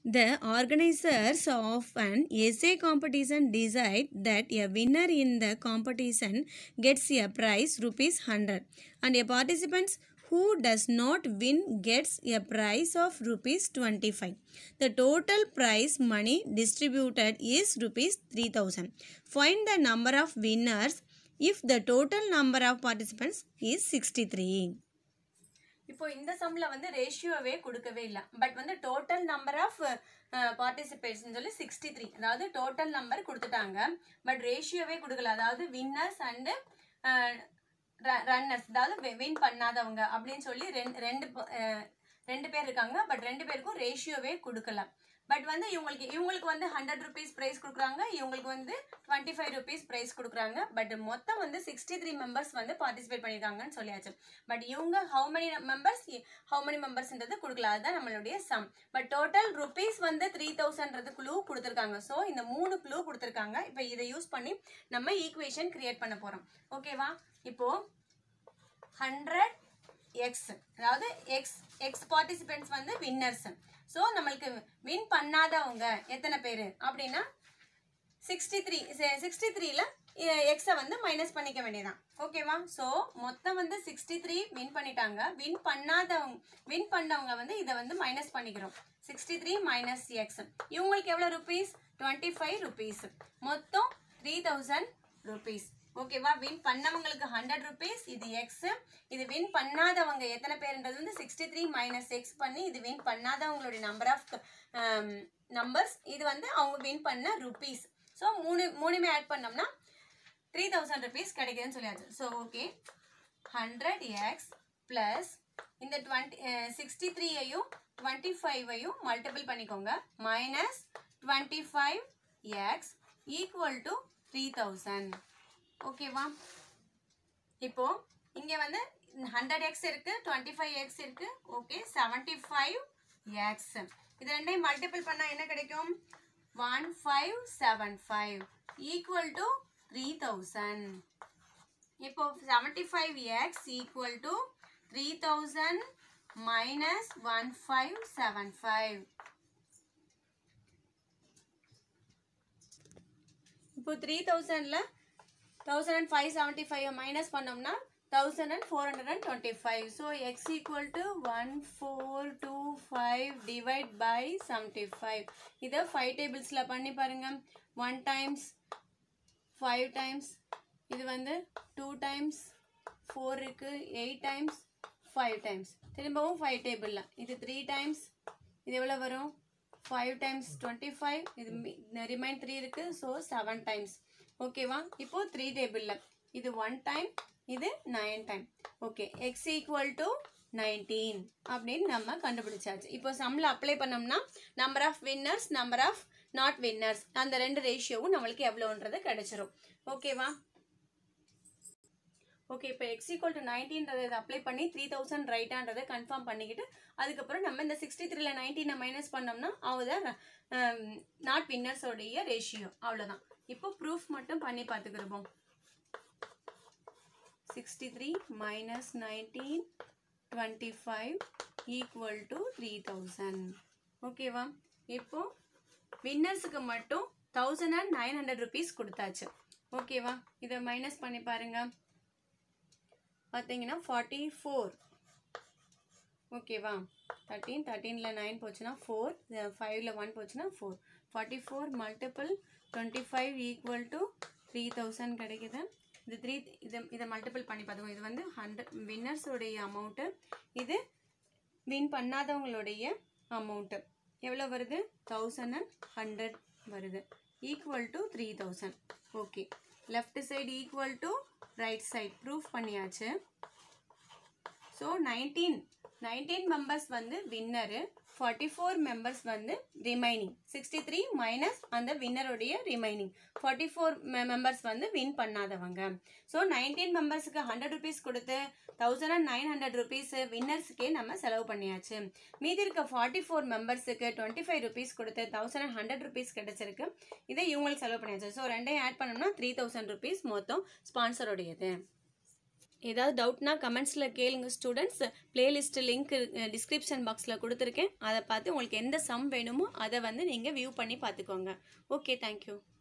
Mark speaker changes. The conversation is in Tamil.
Speaker 1: The organizers of an essay competition decide that a winner in the competition gets a prize rupees 100 and a participant who does not win gets a prize of rupees 25. The total prize money distributed is rupees 3000. Find the number of winners if the total number of participants is 63.
Speaker 2: இப்போ இந்த சம்ல வந்து ரேஷியோவே கொடுக்கவே இல்லை பட் வந்து டோட்டல் நம்பர் ஆஃப் பார்ட்டிசிபேட்ஸ்னு சொல்லி சிக்ஸ்டி த்ரீ அதாவது டோட்டல் நம்பர் கொடுத்துட்டாங்க பட் ரேஷியோவே கொடுக்கல அதாவது வின்னர்ஸ் அண்டு ரன்னர்ஸ் அதாவது வின் பண்ணாதவங்க அப்படின்னு சொல்லி ரெண்டு ரெண்டு ப- அஹ், ரெண்டு பேர் இருக்காங்க பட் ரெண்டு பேருக்கும் ரேஷியோவே கொடுக்கல பட் வந்து இவங்களுக்கு இவங்களுக்கு வந்து ஹண்ட்ரட் ருபீஸ் ப்ரைஸ் கொடுக்குறாங்க இவங்களுக்கு வந்து டுவெண்ட்டி ஃபைவ் ருபீஸ் ப்ரைஸ் கொடுக்குறாங்க பட் மொத்தம் வந்து சிக்ஸ்டி த்ரீ மெம்பர்ஸ் வந்து பார்ட்டிசிபேட் பண்ணியிருக்காங்கன்னு சொல்லியாச்சு பட் இவங்க how many members how many மெம்பர்ஸ்ன்றது கொடுக்கல அதுதான் நம்மளுடைய சம் பட் டோட்டல் ருபீஸ் வந்து த்ரீ தௌசண்ட்றது க்ளூ கொடுத்துருக்காங்க ஸோ இந்த மூணு க்ளூ கொடுத்துருக்காங்க இப்போ இதை யூஸ் பண்ணி நம்ம ஈக்குவேஷன் கிரியேட் பண்ண போகிறோம் ஓகேவா இப்போ ஹண்ட்ரட் எக்ஸ் அதாவது எக்ஸ் எக்ஸ் பார்ட்டிசிபென்ட்ஸ் வந்து வின்னர்ஸ் ஸோ நம்மளுக்கு வின் பண்ணாதவங்க எத்தனை பேர் அப்படின்னா சிக்ஸ்டி த்ரீ சிக்ஸ்டி த்ரீல எக்ஸை வந்து மைனஸ் பண்ணிக்க வேண்டியதான் ஓகேவா ஸோ மொத்தம் வந்து சிக்ஸ்டி த்ரீ வின் பண்ணிட்டாங்க வின் பண்ணாதவங்க வின் பண்ணவங்க வந்து இதை வந்து மைனஸ் பண்ணிக்கிறோம் சிக்ஸ்டி த்ரீ மைனஸ் எக்ஸ் இவங்களுக்கு எவ்வளோ ருபீஸ் டுவெண்ட்டி ஃபைவ் ருபீஸ் மொத்தம் த்ரீ தௌசண்ட் ருபீஸ் ஓகேவா வின் பண்ணவங்களுக்கு ஹண்ட்ரட் ருபீஸ் இது எக்ஸ் இது வின் பண்ணாதவங்க எத்தனை பேருன்றது வந்து சிக்ஸ்டி த்ரீ மைனஸ் எக்ஸ் பண்ணி இது வின் பண்ணாதவங்களுடைய நம்பர் ஆஃப் நம்பர்ஸ் இது வந்து அவங்க வின் பண்ண ருபீஸ் ஸோ மூணு மூணுமே ஆட் பண்ணோம்னா த்ரீ தௌசண்ட் ருபீஸ் கிடைக்குதுன்னு சொல்லியாச்சு so okay hundred x plus இந்த டுவெண்ட்டி சிக்ஸ்டி த்ரீயையும் டுவெண்ட்டி ஃபைவையும் மல்டிபிள் பண்ணிக்கோங்க minus twenty five x equal to three thousand ஓகேவா இப்போ இங்க வந்து ஹண்ட்ரட் எக்ஸ் இருக்கு டுவெண்ட்டி ஃபைவ் எக்ஸ் இருக்கு ஓகே செவன்டி ஃபைவ் எக்ஸ் இது ரெண்டையும் மல்டிபிள் பண்ணா என்ன கிடைக்கும் one five seven five equal to three thousand இப்போ seventy five x equal to three thousand minus one five seven five இப்போ three தௌசண்டில் thousand and five seventy five minus பண்ணோம்னா thousand and four hundred and twenty five so x equal to one four two five divide by seventy five இதை ஃபைவ் டேபிள்ஸில் பண்ணி பாருங்கள் ஒன் டைம்ஸ் ஃபைவ் டைம்ஸ் இது வந்து டூ டைம்ஸ் ஃபோர் இருக்குது எயிட் டைம்ஸ் ஃபைவ் டைம்ஸ் திரும்பவும் ஃபைவ் டேபிளில் இது த்ரீ டைம்ஸ் இது எவ்வளோ வரும் ஃபைவ் டைம்ஸ் டுவெண்ட்டி ஃபைவ் இது ரிமைன் த்ரீ இருக்குது ஸோ செவன் டைம்ஸ் ஓகேவா இப்போ த்ரீ டேபிளில் இது ஒன் டைம் இது nine time okay x equal to nineteen அப்படின்னு நம்ம கண்டுபிடிச்சாச்சு இப்போ சம்மில் அப்ளை பண்ணோம்னா number of winners number of not winners அந்த ரெண்டு ரேஷியோவும் நம்மளுக்கு எவ்வளோன்றது கிடைச்சிரும் ஓகேவா ஓகே இப்போ எக்ஸ் ஈக்குவல் டு நைன்டீன்றதை அப்ளை பண்ணி த்ரீ தௌசண்ட் ரைட்டான்றதை கன்ஃபார்ம் பண்ணிக்கிட்டு அதுக்கப்புறம் நம்ம இந்த சிக்ஸ்டி த்ரீல நைன்டீனை மைனஸ் பண்ணோம்னா அவதான் நாட் வின்னர்ஸோடைய ரேஷியோ அவ்வளோதான் இப்போ ப்ரூஃப் மட்டும் பண்ணி பார்த்துக்கிடுவோம் sixty three minus nineteen twenty five equal to three thousand ஓகேவா இப்போ வின்னர்ஸுக்கு மட்டும் thousand and nine hundred rupees கொடுத்தாச்சு ஓகேவா இதை மைனஸ் பண்ணி பாருங்க பார்த்தீங்கன்னா ஃபார்ட்டி ஃபோர் ஓகேவா தேர்ட்டீன் தேர்ட்டீனில் நைன் போச்சுன்னா ஃபோர் ஃபைவ்ல ஒன் போச்சுன்னா four forty four multiple twenty five equal to three thousand கிடைக்குது இது த்ரீ இதை இதை மல்டிபிள் பண்ணி பார்த்துக்கோ இது வந்து ஹண்ட்ரட் வின்னர்ஸோடைய அமௌண்ட்டு இது வின் பண்ணாதவங்களுடைய அமௌண்ட்டு எவ்வளோ வருது தௌசண்ட் அண்ட் ஹண்ட்ரட் வருது equal to three thousand okay left side equal to right side proof பண்ணியாச்சு ஸோ நைன்டீன் நைன்டீன் மெம்பர்ஸ் வந்து வின்னரு ஃபார்ட்டி ஃபோர் மெம்பர்ஸ் வந்து ரிமைனிங் சிக்ஸ்டி த்ரீ மைனஸ் அந்த வின்னருடைய ரிமைனிங் ஃபார்ட்டி ஃபோர் மெம்பர்ஸ் வந்து வின் பண்ணாதவங்க ஸோ நைன்டீன் மெம்பர்ஸுக்கு ஹண்ட்ரட் ருபீஸ் கொடுத்து thousand and nine hundred rupees வின்னர்ஸுக்கே நம்ம செலவு பண்ணியாச்சு மீதி இருக்க ஃபார்ட்டி ஃபோர் மெம்பர்ஸுக்கு டுவெண்ட்டி ஃபைவ் ருபீஸ் கொடுத்து தௌசண்ட் அண்ட் ஹண்ட்ரட் ருபீஸ் கிடைச்சிருக்கு இதை இவங்களுக்கு செலவு பண்ணியாச்சு ஸோ ரெண்டையும் ஆட் பண்ணோம்னா த்ரீ தௌசண்ட் ருபீஸ் மொத்தம் ஸ்பான்சருடையது
Speaker 1: ஏதாவது டவுட்னா கமெண்ட்ஸில் கேளுங்க ஸ்டூடெண்ட்ஸ் பிளேலிஸ்ட் லிங்க் டிஸ்கிரிப்ஷன் பாக்ஸில் கொடுத்துருக்கேன் அதை பார்த்து உங்களுக்கு எந்த சம் வேணுமோ அதை வந்து நீங்கள் வியூ பண்ணி பார்த்துக்கோங்க ஓகே தேங்க்யூ